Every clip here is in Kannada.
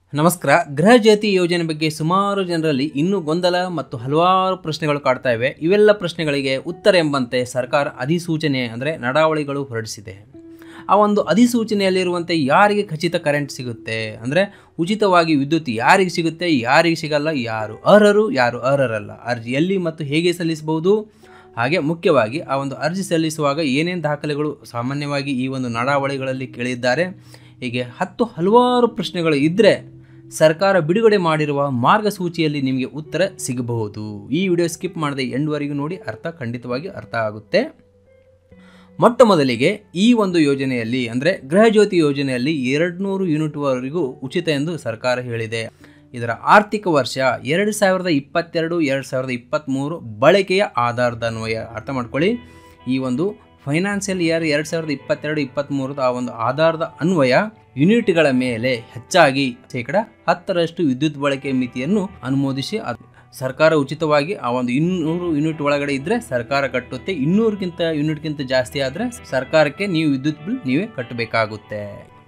ನಮಸ್ಕಾರ ಗೃಹ ಜ್ಯೋತಿ ಯೋಜನೆ ಬಗ್ಗೆ ಸುಮಾರು ಜನರಲ್ಲಿ ಇನ್ನೂ ಗೊಂದಲ ಮತ್ತು ಹಲವಾರು ಪ್ರಶ್ನೆಗಳು ಕಾಡ್ತಾ ಇವೆ ಇವೆಲ್ಲ ಪ್ರಶ್ನೆಗಳಿಗೆ ಉತ್ತರ ಎಂಬಂತೆ ಸರ್ಕಾರ ಅಧಿಸೂಚನೆ ಅಂದರೆ ನಡಾವಳಿಗಳು ಹೊರಡಿಸಿದೆ ಆ ಒಂದು ಅಧಿಸೂಚನೆಯಲ್ಲಿರುವಂತೆ ಯಾರಿಗೆ ಖಚಿತ ಕರೆಂಟ್ ಸಿಗುತ್ತೆ ಅಂದರೆ ಉಚಿತವಾಗಿ ವಿದ್ಯುತ್ ಯಾರಿಗೆ ಸಿಗುತ್ತೆ ಯಾರಿಗೆ ಸಿಗಲ್ಲ ಯಾರು ಅರ್ಹರು ಯಾರು ಅರ್ಹರಲ್ಲ ಅರ್ಜಿ ಎಲ್ಲಿ ಮತ್ತು ಹೇಗೆ ಸಲ್ಲಿಸಬಹುದು ಹಾಗೆ ಮುಖ್ಯವಾಗಿ ಆ ಒಂದು ಅರ್ಜಿ ಸಲ್ಲಿಸುವಾಗ ಏನೇನು ದಾಖಲೆಗಳು ಸಾಮಾನ್ಯವಾಗಿ ಈ ಒಂದು ನಡಾವಳಿಗಳಲ್ಲಿ ಕೇಳಿದ್ದಾರೆ ಹೀಗೆ ಹತ್ತು ಹಲವಾರು ಪ್ರಶ್ನೆಗಳು ಇದ್ದರೆ ಸರ್ಕಾರ ಬಿಡುಗಡೆ ಮಾಡಿರುವ ಮಾರ್ಗಸೂಚಿಯಲ್ಲಿ ನಿಮಗೆ ಉತ್ತರ ಸಿಗಬಹುದು ಈ ವಿಡಿಯೋ ಸ್ಕಿಪ್ ಮಾಡದೆ ಎಂಡ್ವರೆಗೂ ನೋಡಿ ಅರ್ಥ ಖಂಡಿತವಾಗಿ ಅರ್ಥ ಆಗುತ್ತೆ ಮೊಟ್ಟ ಮೊದಲಿಗೆ ಈ ಒಂದು ಯೋಜನೆಯಲ್ಲಿ ಅಂದರೆ ಗೃಹ ಜ್ಯೋತಿ ಯೋಜನೆಯಲ್ಲಿ ಎರಡುನೂರು ಯೂನಿಟ್ವರೆಗೂ ಉಚಿತ ಎಂದು ಸರ್ಕಾರ ಹೇಳಿದೆ ಇದರ ಆರ್ಥಿಕ ವರ್ಷ ಎರಡು ಸಾವಿರದ ಇಪ್ಪತ್ತೆರಡು ಎರಡು ಸಾವಿರದ ಇಪ್ಪತ್ತ್ಮೂರು ಬಳಕೆಯ ಆಧಾರದ ಅನ್ವಯ ಅರ್ಥ ಮಾಡ್ಕೊಳ್ಳಿ ಈ ಒಂದು ಫೈನಾನ್ಷಿಯಲ್ ಇಯರ್ ಎರಡು ಸಾವಿರದ ಇಪ್ಪತ್ತೆರಡು ಇಪ್ಪತ್ತ್ಮೂರದ ಆ ಒಂದು ಆಧಾರದ ಅನ್ವಯ ಯೂನಿಟ್ಗಳ ಮೇಲೆ ಹೆಚ್ಚಾಗಿ ಶೇಕಡ ಹತ್ತರಷ್ಟು ವಿದ್ಯುತ್ ಬಳಕೆ ಮಿತಿಯನ್ನು ಅನುಮೋದಿಸಿ ಅದ್- ಸರ್ಕಾರ ಉಚಿತವಾಗಿ ಆ ಒಂದು ಇನ್ನೂರು ಯೂನಿಟ್ ಒಳಗಡೆ ಇದ್ದರೆ ಸರ್ಕಾರ ಕಟ್ಟುತ್ತೆ ಇನ್ನೂರಕ್ಕಿಂತ ಯೂನಿಟ್ಗಿಂತ ಜಾಸ್ತಿ ಆದರೆ ಸರ್ಕಾರಕ್ಕೆ ನೀವು ವಿದ್ಯುತ್ ಬಿಲ್ ನೀವೇ ಕಟ್ಟಬೇಕಾಗುತ್ತೆ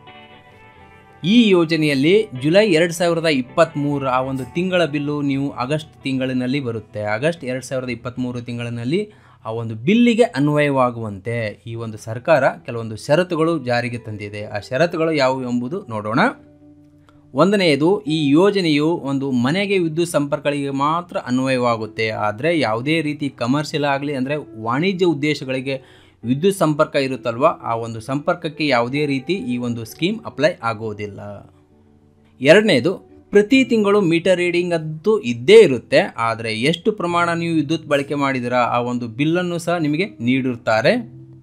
ಈ ಯೋಜನೆಯಲ್ಲಿ ಜುಲೈ ಎರಡು ಸಾವಿರದ ಇಪ್ಪತ್ತ್ಮೂರು ಆ ಒಂದು ತಿಂಗಳ ಬಿಲ್ಲು ನೀವು ಆಗಸ್ಟ್ ತಿಂಗಳಿನಲ್ಲಿ ಬರುತ್ತೆ ಆಗಸ್ಟ್ ಎರಡು ಸಾವಿರದ ಇಪ್ಪತ್ತ್ಮೂರು ತಿಂಗಳಿನಲ್ಲಿ ಆ ಒಂದು ಬಿಲ್ಲಿಗೆ ಅನ್ವಯವಾಗುವಂತೆ ಈ ಒಂದು ಸರ್ಕಾರ ಕೆಲವೊಂದು ಷರತ್ತುಗಳು ಜಾರಿಗೆ ತಂದಿದೆ ಆ ಷರತ್ತುಗಳು ಯಾವುವು ಎಂಬುದು ನೋಡೋಣ ಒಂದನೆಯದು ಈ ಯೋಜನೆಯು ಒಂದು ಮನೆಗೆ ವಿದ್ಯುತ್ ಸಂಪರ್ಕಗಳಿಗೆ ಮಾತ್ರ ಅನ್ವಯವಾಗುತ್ತೆ ಆದರೆ ಯಾವುದೇ ರೀತಿ ಕಮರ್ಷಿಯಲ್ ಆಗಲಿ ಅಂದರೆ ವಾಣಿಜ್ಯ ಉದ್ದೇಶಗಳಿಗೆ ವಿದ್ಯುತ್ ಸಂಪರ್ಕ ಇರುತ್ತಲ್ವ ಆ ಒಂದು ಸಂಪರ್ಕಕ್ಕೆ ಯಾವುದೇ ರೀತಿ ಈ ಒಂದು ಸ್ಕೀಮ್ ಅಪ್ಲೈ ಆಗೋದಿಲ್ಲ ಎರಡನೇದು ಪ್ರತಿ ತಿಂಗಳು ಮೀಟರ್ ರೀಡಿಂಗ್ ಅಂತೂ ಇದ್ದೇ ಇರುತ್ತೆ ಆದರೆ ಎಷ್ಟು ಪ್ರಮಾಣ ನೀವು ವಿದ್ಯುತ್ ಬಳಕೆ ಮಾಡಿದಿರಾ ಆ ಒಂದು ಬಿಲ್ಲನ್ನು ಸಹ ನಿಮಗೆ ನೀಡಿರುತ್ತಾರೆ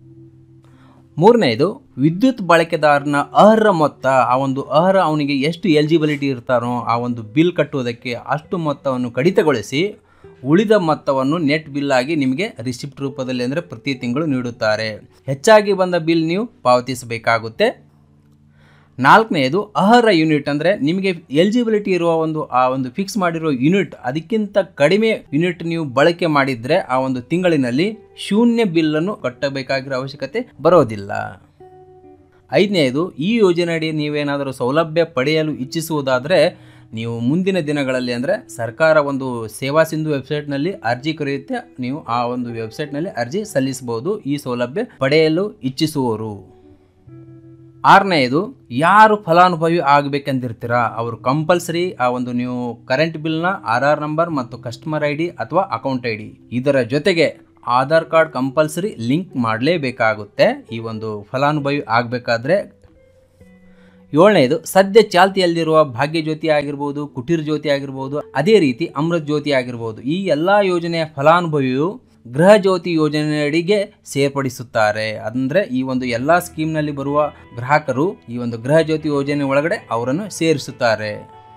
ಮೂರನೇದು ವಿದ್ಯುತ್ ಬಳಕೆದಾರನ ಅರ್ಹ ಮೊತ್ತ ಆ ಒಂದು ಅರ್ಹ ಅವನಿಗೆ ಎಷ್ಟು ಎಲಿಜಿಬಿಲಿಟಿ ಇರ್ತಾರೋ ಆ ಒಂದು ಬಿಲ್ ಕಟ್ಟುವುದಕ್ಕೆ ಅಷ್ಟು ಮೊತ್ತವನ್ನು ಕಡಿತಗೊಳಿಸಿ ಉಳಿದ ಮೊತ್ತವನ್ನು ನೆಟ್ ಬಿಲ್ ಆಗಿ ನಿಮಗೆ ರಿಸಿಪ್ಟ್ ರೂಪದಲ್ಲಿ ಅಂದರೆ ಪ್ರತಿ ತಿಂಗಳು ನೀಡುತ್ತಾರೆ ಹೆಚ್ಚಾಗಿ ಬಂದ ಬಿಲ್ ನೀವು ಪಾವತಿಸಬೇಕಾಗುತ್ತೆ ನಾಲ್ಕನೆಯದು ಅರ್ಹ ಯೂನಿಟ್ ಅಂದರೆ ನಿಮಗೆ ಎಲಿಜಿಬಿಲಿಟಿ ಇರುವ ಒಂದು ಆ ಒಂದು ಫಿಕ್ಸ್ ಮಾಡಿರೋ ಯೂನಿಟ್ ಅದಕ್ಕಿಂತ ಕಡಿಮೆ ಯೂನಿಟ್ ನೀವು ಬಳಕೆ ಮಾಡಿದರೆ ಆ ಒಂದು ತಿಂಗಳಿನಲ್ಲಿ ಶೂನ್ಯ ಬಿಲ್ಲನ್ನು ಕಟ್ಟಬೇಕಾಗಿರೋ ಅವಶ್ಯಕತೆ ಬರೋದಿಲ್ಲ ಐದನೆಯದು ಈ ಯೋಜನೆಯಡಿ ನೀವೇನಾದರೂ ಸೌಲಭ್ಯ ಪಡೆಯಲು ಇಚ್ಛಿಸುವುದಾದರೆ ನೀವು ಮುಂದಿನ ದಿನಗಳಲ್ಲಿ ಅಂದರೆ ಸರ್ಕಾರ ಒಂದು ಸೇವಾ ಸಿಂಧು ವೆಬ್ಸೈಟ್ನಲ್ಲಿ ಅರ್ಜಿ ಕರೆಯುತ್ತೆ ನೀವು ಆ ಒಂದು ವೆಬ್ಸೈಟ್ನಲ್ಲಿ ಅರ್ಜಿ ಸಲ್ಲಿಸಬಹುದು ಈ ಸೌಲಭ್ಯ ಪಡೆಯಲು ಇಚ್ಛಿಸುವವರು ಆರನೆಯದು ಯಾರು ಫಲಾನುಭವಿ ಆಗಬೇಕೆಂದಿರ್ತೀರಾ ಅವರು ಕಂಪಲ್ಸರಿ ಆ ಒಂದು ನೀವು ಕರೆಂಟ್ ಬಿಲ್ನ ಆರ್ ಆರ್ ನಂಬರ್ ಮತ್ತು ಕಸ್ಟಮರ್ ಐ ಡಿ ಅಥವಾ ಅಕೌಂಟ್ ಐ ಡಿ ಇದರ ಜೊತೆಗೆ ಆಧಾರ್ ಕಾರ್ಡ್ ಕಂಪಲ್ಸರಿ ಲಿಂಕ್ ಮಾಡಲೇಬೇಕಾಗುತ್ತೆ ಈ ಒಂದು ಫಲಾನುಭವಿ ಆಗಬೇಕಾದ್ರೆ ಏಳನೇದು ಸದ್ಯ ಚಾಲ್ತಿಯಲ್ಲಿರುವ ಭಾಗ್ಯ ಜ್ಯೋತಿ ಆಗಿರ್ಬೋದು ಕುಟೀರ್ ಜ್ಯೋತಿ ಆಗಿರ್ಬೋದು ಅದೇ ರೀತಿ ಅಮೃತ್ ಜ್ಯೋತಿ ಆಗಿರ್ಬೋದು ಈ ಎಲ್ಲ ಯೋಜನೆಯ ಫಲಾನುಭವಿಯು ಗೃಹ ಜ್ಯೋತಿ ಯೋಜನೆಯಡಿಗೆ ಸೇರ್ಪಡಿಸುತ್ತಾರೆ ಅಂದರೆ ಈ ಒಂದು ಎಲ್ಲ ಸ್ಕೀಮ್ನಲ್ಲಿ ಬರುವ ಗ್ರಾಹಕರು ಈ ಒಂದು ಗೃಹ ಜ್ಯೋತಿ ಯೋಜನೆ ಒಳಗಡೆ ಅವರನ್ನು ಸೇರಿಸುತ್ತಾರೆ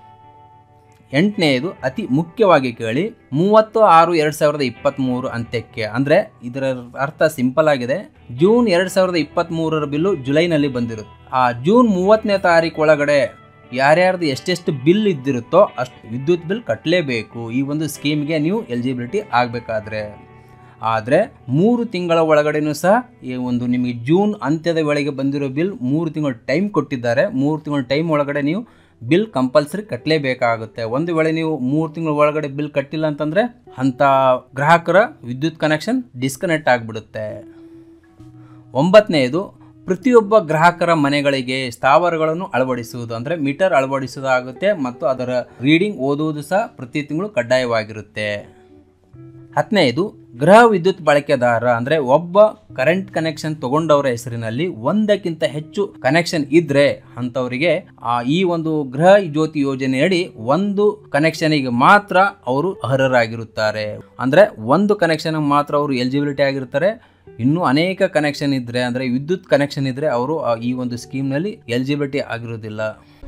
ಎಂಟನೆಯದು ಅತಿ ಮುಖ್ಯವಾಗಿ ಕೇಳಿ ಮೂವತ್ತು ಆರು ಎರಡು ಸಾವಿರದ ಇಪ್ಪತ್ತ್ಮೂರು ಅಂತ್ಯಕ್ಕೆ ಅಂದರೆ ಇದರ ಅರ್ಥ ಸಿಂಪಲ್ ಆಗಿದೆ ಜೂನ್ ಎರಡು ಸಾವಿರದ ಇಪ್ಪತ್ತ್ಮೂರರ ಬಿಲ್ಲು ಜುಲೈನಲ್ಲಿ ಬಂದಿರುತ್ತೆ ಆ ಜೂನ್ ಮೂವತ್ತನೇ ತಾರೀಕು ಒಳಗಡೆ ಯಾರ್ಯಾರ್ದು ಎಷ್ಟೆಷ್ಟು ಬಿಲ್ ಇದ್ದಿರುತ್ತೋ ಅಷ್ಟು ವಿದ್ಯುತ್ ಬಿಲ್ ಕಟ್ಟಲೇಬೇಕು ಈ ಒಂದು ಸ್ಕೀಮ್ಗೆ ನೀವು ಎಲಿಜಿಬಿಲಿಟಿ ಆಗಬೇಕಾದ್ರೆ ಆದರೆ ಮೂರು ತಿಂಗಳ ಒಳಗಡೆನೂ ಸಹ ಈ ಒಂದು ನಿಮಗೆ ಜೂನ್ ಅಂತ್ಯದ ವೇಳೆಗೆ ಬಂದಿರೋ ಬಿಲ್ ಮೂರು ತಿಂಗಳು ಟೈಮ್ ಕೊಟ್ಟಿದ್ದಾರೆ ಮೂರು ತಿಂಗಳ ಟೈಮ್ ಒಳಗಡೆ ನೀವು ಬಿಲ್ ಕಂಪಲ್ಸರಿ ಕಟ್ಟಲೇಬೇಕಾಗುತ್ತೆ ಒಂದು ವೇಳೆ ನೀವು ಮೂರು ತಿಂಗಳ ಒಳಗಡೆ ಬಿಲ್ ಕಟ್ಟಿಲ್ಲ ಅಂತಂದರೆ ಅಂಥ ಗ್ರಾಹಕರ ವಿದ್ಯುತ್ ಕನೆಕ್ಷನ್ ಡಿಸ್ಕನೆಕ್ಟ್ ಆಗಿಬಿಡುತ್ತೆ ಒಂಬತ್ತನೆಯದು ಪ್ರತಿಯೊಬ್ಬ ಗ್ರಾಹಕರ ಮನೆಗಳಿಗೆ ಸ್ಥಾವರಗಳನ್ನು ಅಳವಡಿಸುವುದು ಅಂದರೆ ಮೀಟರ್ ಅಳವಡಿಸುವುದಾಗುತ್ತೆ ಮತ್ತು ಅದರ ರೀಡಿಂಗ್ ಓದುವುದು ಸಹ ಪ್ರತಿ ತಿಂಗಳು ಕಡ್ಡಾಯವಾಗಿರುತ್ತೆ ಹತ್ತನೆಯದು ಗೃಹ ವಿದ್ಯುತ್ ಬಳಕೆದಾರ ಅಂದರೆ ಒಬ್ಬ ಕರೆಂಟ್ ಕನೆಕ್ಷನ್ ತಗೊಂಡವರ ಹೆಸರಿನಲ್ಲಿ ಒಂದಕ್ಕಿಂತ ಹೆಚ್ಚು ಕನೆಕ್ಷನ್ ಇದ್ರೆ ಅಂಥವರಿಗೆ ಆ ಈ ಒಂದು ಗೃಹ ಜ್ಯೋತಿ ಯೋಜನೆಯಡಿ ಒಂದು ಕನೆಕ್ಷನಿಗೆ ಮಾತ್ರ ಅವರು ಅರ್ಹರಾಗಿರುತ್ತಾರೆ ಅಂದರೆ ಒಂದು ಕನೆಕ್ಷನ್ ಮಾತ್ರ ಅವರು ಎಲಿಜಿಬಿಲಿಟಿ ಆಗಿರ್ತಾರೆ ಇನ್ನೂ ಅನೇಕ ಕನೆಕ್ಷನ್ ಇದ್ದರೆ ಅಂದರೆ ವಿದ್ಯುತ್ ಕನೆಕ್ಷನ್ ಇದ್ದರೆ ಅವರು ಆ ಈ ಒಂದು ಸ್ಕೀಮ್ನಲ್ಲಿ ಎಲಿಜಿಬಿಲಿಟಿ ಆಗಿರೋದಿಲ್ಲ